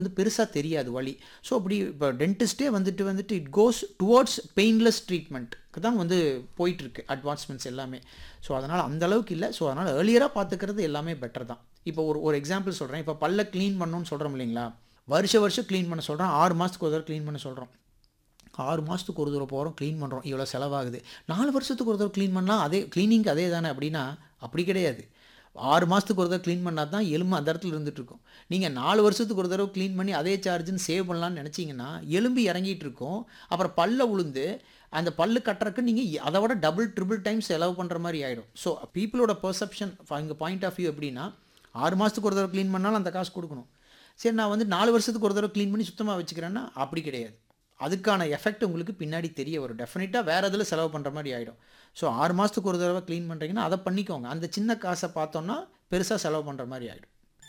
வந்து பெருசாக தெரியாது வலி ஸோ அப்படி இப்போ டென்டிஸ்டே வந்துட்டு வந்துட்டு இட் கோஸ் டுவோர்ட்ஸ் பெயின்லெஸ் ட்ரீட்மெண்ட்க்கு தான் வந்து போயிட்டுருக்கு அட்வான்ஸ்மெண்ட்ஸ் எல்லாமே ஸோ அதனால் அந்த அளவுக்கு இல்லை ஸோ அதனால் ஏர்லியராக பார்த்துக்கிறது எல்லாமே பெட்டர் தான் இப்போ ஒரு ஒரு எக்ஸாம்பிள் சொல்கிறேன் இப்போ பல்ல க்ளீன் பண்ணணும்னு சொல்கிறோம் இல்லைங்களா வருஷ வருஷம் க்ளீன் பண்ண சொல்கிறோம் ஆறு மாதத்துக்கு ஒரு தடவை க்ளீன் பண்ண சொல்கிறோம் ஆறு மாதத்துக்கு ஒரு தடவை போகிறோம் க்ளீன் பண்ணுறோம் இவ்வளோ செலவாகுது நாலு வருஷத்துக்கு ஒரு தடவை க்ளீன் பண்ணால் அதே க்ளீனிங் அதே தானே அப்படின்னா அப்படி கிடையாது ஆறு மாதத்துக்கு ஒரு தடவை க்ளீன் பண்ணால் தான் எலும்பு அந்த இடத்துல இருந்துட்டு இருக்கும் நீங்கள் நாலு வருஷத்துக்கு ஒரு தடவை க்ளீன் பண்ணி அதே சார்ஜுன்னு சேவ் பண்ணலாம்னு நினச்சிங்கன்னா எலும்பு இறங்கிட்டு இருக்கும் அப்புறம் பல்ல உளுந்து அந்த பல்லு கட்டுறக்கு நீங்கள் அதை விட டபுள் ட்ரிபிள் டைம்ஸ் செலவு பண்ணுற மாதிரி ஆகிடும் ஸோ பீப்புளோட பெர்செப்ஷன் இங்கே பாயிண்ட் ஆஃப் வியூ எப்படின்னா ஆறு மாதத்துக்கு ஒரு தடவை க்ளீன் பண்ணாலும் அந்த காசு கொடுக்கணும் சரி நான் வந்து நாலு வருஷத்துக்கு ஒரு தடவை க்ளீன் பண்ணி சுத்தமாக வச்சுக்கிறேன்னா அப்படி கிடையாது அதுக்கான எஃபெக்ட் உங்களுக்கு பின்னாடி தெரிய வரும் டெஃபினட்டாக வேறு இதில் செலவு பண்ணுற மாதிரி ஆகிடும் ஸோ ஆறு மாதத்துக்கு ஒரு தடவை க்ளீன் பண்ணுறீங்கன்னா அதை பண்ணிக்கோங்க அந்த சின்ன காசை பார்த்தோன்னா பெருசாக செலவு பண்ணுற மாதிரி ஆகிடும்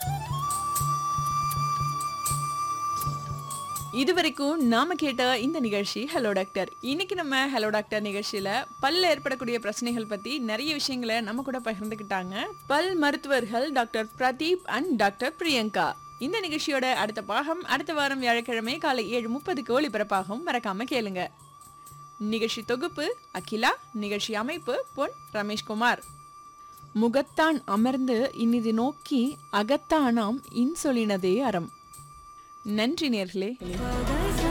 இதுவரைக்கும் நாம கேட்ட இந்த நிகழ்ச்சி ஹலோ டாக்டர் இன்னைக்கு நம்ம ஹலோ டாக்டர் நிகழ்ச்சியில பல்ல ஏற்படக்கூடிய பிரச்சனைகள் பத்தி நிறைய விஷயங்களை நம்ம கூட பகிர்ந்துக்கிட்டாங்க பல் மருத்துவர்கள் doctor Pradeep and doctor Priyanka இந்த நிகழ்ச்சியோட அடுத்த பாகம் அடுத்த வாரம் வியாழக்கிழமை காலை ஏழு முப்பதுக்கு ஒளிபரப்பாகும் மறக்காம கேளுங்க நிகழ்ச்சி தொகுப்பு அகிலா நிகழ்ச்சி அமைப்பு பொன் ரமேஷ்குமார் முகத்தான் அமர்ந்து இனிது நோக்கி அகத்தானாம் இன்சொலினதே அறம் நன்றி நேர்களே